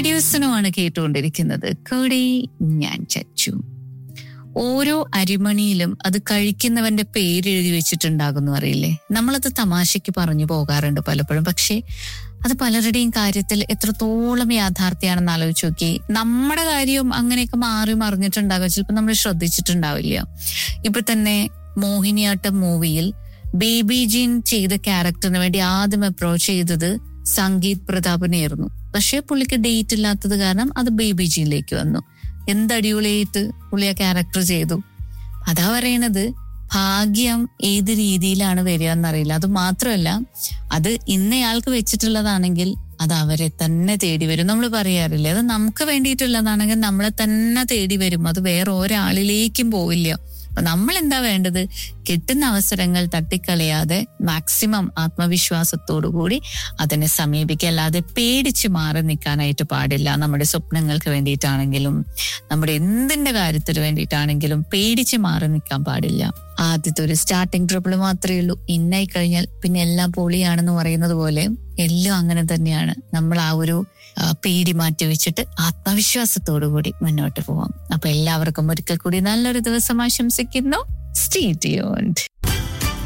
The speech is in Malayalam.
റേഡിയോസിനുമാണ് കേട്ടുകൊണ്ടിരിക്കുന്നത് കൂടെ ഞാൻ ചച്ചു ഓരോ അരിമണിയിലും അത് കഴിക്കുന്നവന്റെ പേര് എഴുതി വെച്ചിട്ടുണ്ടാകുന്നു അറിയില്ലേ നമ്മളത് തമാശയ്ക്ക് പറഞ്ഞു പോകാറുണ്ട് പലപ്പോഴും പക്ഷേ അത് പലരുടെയും കാര്യത്തിൽ എത്രത്തോളം യാഥാർത്ഥ്യമാണെന്ന് ആലോചിച്ച് നോക്കി നമ്മുടെ കാര്യവും അങ്ങനെയൊക്കെ മാറി മറിഞ്ഞിട്ടുണ്ടാകും ചിലപ്പോൾ നമ്മൾ ശ്രദ്ധിച്ചിട്ടുണ്ടാവില്ല ഇപ്പൊ തന്നെ മോഹിനിയാട്ടം മൂവിയിൽ ബേബി ജീൻ ചെയ്ത ക്യാരക്ടറിന് വേണ്ടി ആദ്യം അപ്രോച്ച് ചെയ്തത് സംഗീത് പ്രതാപനായിരുന്നു പക്ഷെ പുള്ളിക്ക് ഡേറ്റ് ഇല്ലാത്തത് കാരണം അത് ബേബി ജീനിലേക്ക് വന്നു എന്തടിപൊളിയായിട്ട് പുള്ളി ആ ക്യാരക്ടർ ചെയ്തു അതാ പറയണത് ഭാഗ്യം ഏത് രീതിയിലാണ് വരിക എന്നറിയില്ല അത് മാത്രമല്ല അത് ഇന്നയാൾക്ക് വെച്ചിട്ടുള്ളതാണെങ്കിൽ അത് അവരെ തന്നെ തേടി വരും നമ്മൾ പറയാറില്ലേ അത് നമുക്ക് വേണ്ടിയിട്ടുള്ളതാണെങ്കിൽ നമ്മളെ തന്നെ തേടി വരും അത് വേറെ ഒരാളിലേക്കും പോവില്ല അപ്പൊ നമ്മൾ എന്താ വേണ്ടത് കിട്ടുന്ന അവസരങ്ങൾ തട്ടിക്കളയാതെ മാക്സിമം ആത്മവിശ്വാസത്തോടു കൂടി അതിനെ സമീപിക്കുക അല്ലാതെ പേടിച്ച് മാറി നിൽക്കാനായിട്ട് പാടില്ല നമ്മുടെ സ്വപ്നങ്ങൾക്ക് വേണ്ടിയിട്ടാണെങ്കിലും നമ്മുടെ എന്തിന്റെ കാര്യത്തിന് വേണ്ടിയിട്ടാണെങ്കിലും പേടിച്ച് മാറി നിൽക്കാൻ പാടില്ല ആദ്യത്തെ ഒരു സ്റ്റാർട്ടിങ് ട്രബിൾ മാത്രമേ ഉള്ളൂ ഇന്നായി കഴിഞ്ഞാൽ പിന്നെ എല്ലാം പൊളിയാണെന്ന് പറയുന്നത് പോലെ എല്ലാം അങ്ങനെ തന്നെയാണ് നമ്മൾ ആ ഒരു ആ, പേടി മാറ്റി വെച്ചിട്ട് ആത്മവിശ്വാസത്തോടു കൂടി മുന്നോട്ട് പോവാം അപ്പൊ എല്ലാവർക്കും ഒരിക്കൽ കൂടി നല്ലൊരു ദിവസം ആശംസിക്കുന്നു സ്റ്റേ ട്യൂൺഡ്